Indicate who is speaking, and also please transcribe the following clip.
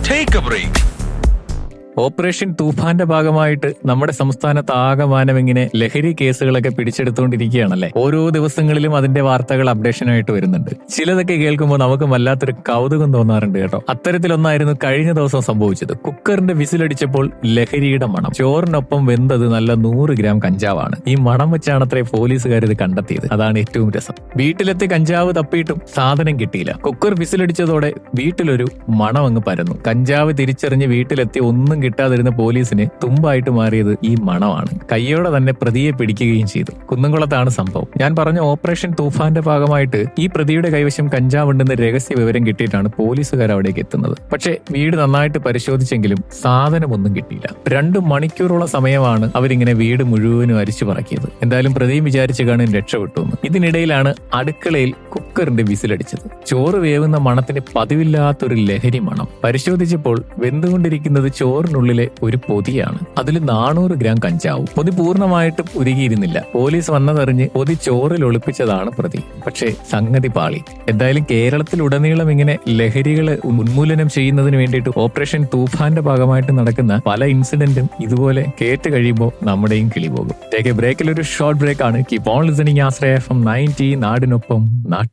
Speaker 1: Take a break.
Speaker 2: Operation തൂഫാന്റെ ഭാഗമായിട്ട് നമ്മുടെ സംസ്ഥാനത്ത് ആകമാനം ഇങ്ങനെ ലഹരി കേസുകളൊക്കെ പിടിച്ചെടുത്തുകൊണ്ടിരിക്കുകയാണല്ലേ ഓരോ ദിവസങ്ങളിലും അതിന്റെ വാർത്തകൾ അപ്ഡേഷൻ ആയിട്ട് വരുന്നുണ്ട് ചിലതൊക്കെ കേൾക്കുമ്പോൾ നമുക്ക് വല്ലാത്തൊരു കൗതുകം തോന്നാറുണ്ട് കേട്ടോ അത്തരത്തിലൊന്നായിരുന്നു കഴിഞ്ഞ ദിവസം സംഭവിച്ചത് കുക്കറിന്റെ വിസിലടിച്ചപ്പോൾ ലഹരിയുടെ മണം ചോറിനൊപ്പം വെന്തത് നല്ല നൂറ് ഗ്രാം കഞ്ചാവാണ് ഈ മണം വെച്ചാണത്രേ പോലീസുകാർ ഇത് കണ്ടെത്തിയത് അതാണ് ഏറ്റവും രസം വീട്ടിലെത്തി കഞ്ചാവ് തപ്പിയിട്ടും സാധനം കിട്ടിയില്ല കുക്കർ വിസിലടിച്ചതോടെ വീട്ടിലൊരു മണം അങ്ങ് പരന്നു കഞ്ചാവ് തിരിച്ചറിഞ്ഞ് വീട്ടിലെത്തി ഒന്നും കിട്ടാതിരുന്ന പോലീസിന് തുമ്പായിട്ട് മാറിയത് ഈ മണമാണ് കയ്യോടെ തന്നെ പ്രതിയെ പിടിക്കുകയും ചെയ്തു കുന്നംകുളത്താണ് സംഭവം ഞാൻ പറഞ്ഞ ഓപ്പറേഷൻ തൂഫാന്റെ ഭാഗമായിട്ട് ഈ പ്രതിയുടെ കൈവശം കഞ്ചാവുണ്ടെന്ന് രഹസ്യ വിവരം കിട്ടിയിട്ടാണ് പോലീസുകാർ അവിടേക്ക് എത്തുന്നത് പക്ഷേ വീട് നന്നായിട്ട് പരിശോധിച്ചെങ്കിലും സാധനമൊന്നും കിട്ടിയില്ല രണ്ടു മണിക്കൂറോളം സമയമാണ് അവരിങ്ങനെ വീട് മുഴുവനും അരിച്ചു പറക്കിയത് എന്തായാലും പ്രതിയും വിചാരിച്ചു കാണാൻ രക്ഷപ്പെട്ടു എന്ന് ഇതിനിടയിലാണ് അടുക്കളയിൽ കുക്കറിന്റെ വിസിലടിച്ചത് ചോറ് വേവുന്ന മണത്തിന് പതിവില്ലാത്തൊരു ലഹരി മണം പരിശോധിച്ചപ്പോൾ വെന്തുകൊണ്ടിരിക്കുന്നത് ചോറിനുള്ളിലെ ഒരു പൊതിയാണ് അതിൽ നാനൂറ് ഗ്രാം കഞ്ചാവും പൊതി പൂർണ്ണമായിട്ടും ഉരുകിയിരുന്നില്ല പോലീസ് വന്നതറിഞ്ഞ് പൊതി ചോറിൽ ഒളിപ്പിച്ചതാണ് പ്രതി പക്ഷേ സംഗതി പാളി എന്തായാലും കേരളത്തിലുടനീളം ഇങ്ങനെ ലഹരികളെ ഉന്മൂലനം ചെയ്യുന്നതിന് വേണ്ടിയിട്ട് ഓപ്പറേഷൻ തൂഫാന്റെ ഭാഗമായിട്ട് നടക്കുന്ന പല ഇൻസിഡന്റും ഇതുപോലെ കേട്ട് കഴിയുമ്പോൾ നമ്മുടെയും കിളി പോകും ടേക്ക് എ ബ്രേക്കിൽ ഒരു ഷോർട്ട് ബ്രേക്ക് ആണ് keep on listening Ashraya F M ninety നാടിനൊപ്പം നാട്ടു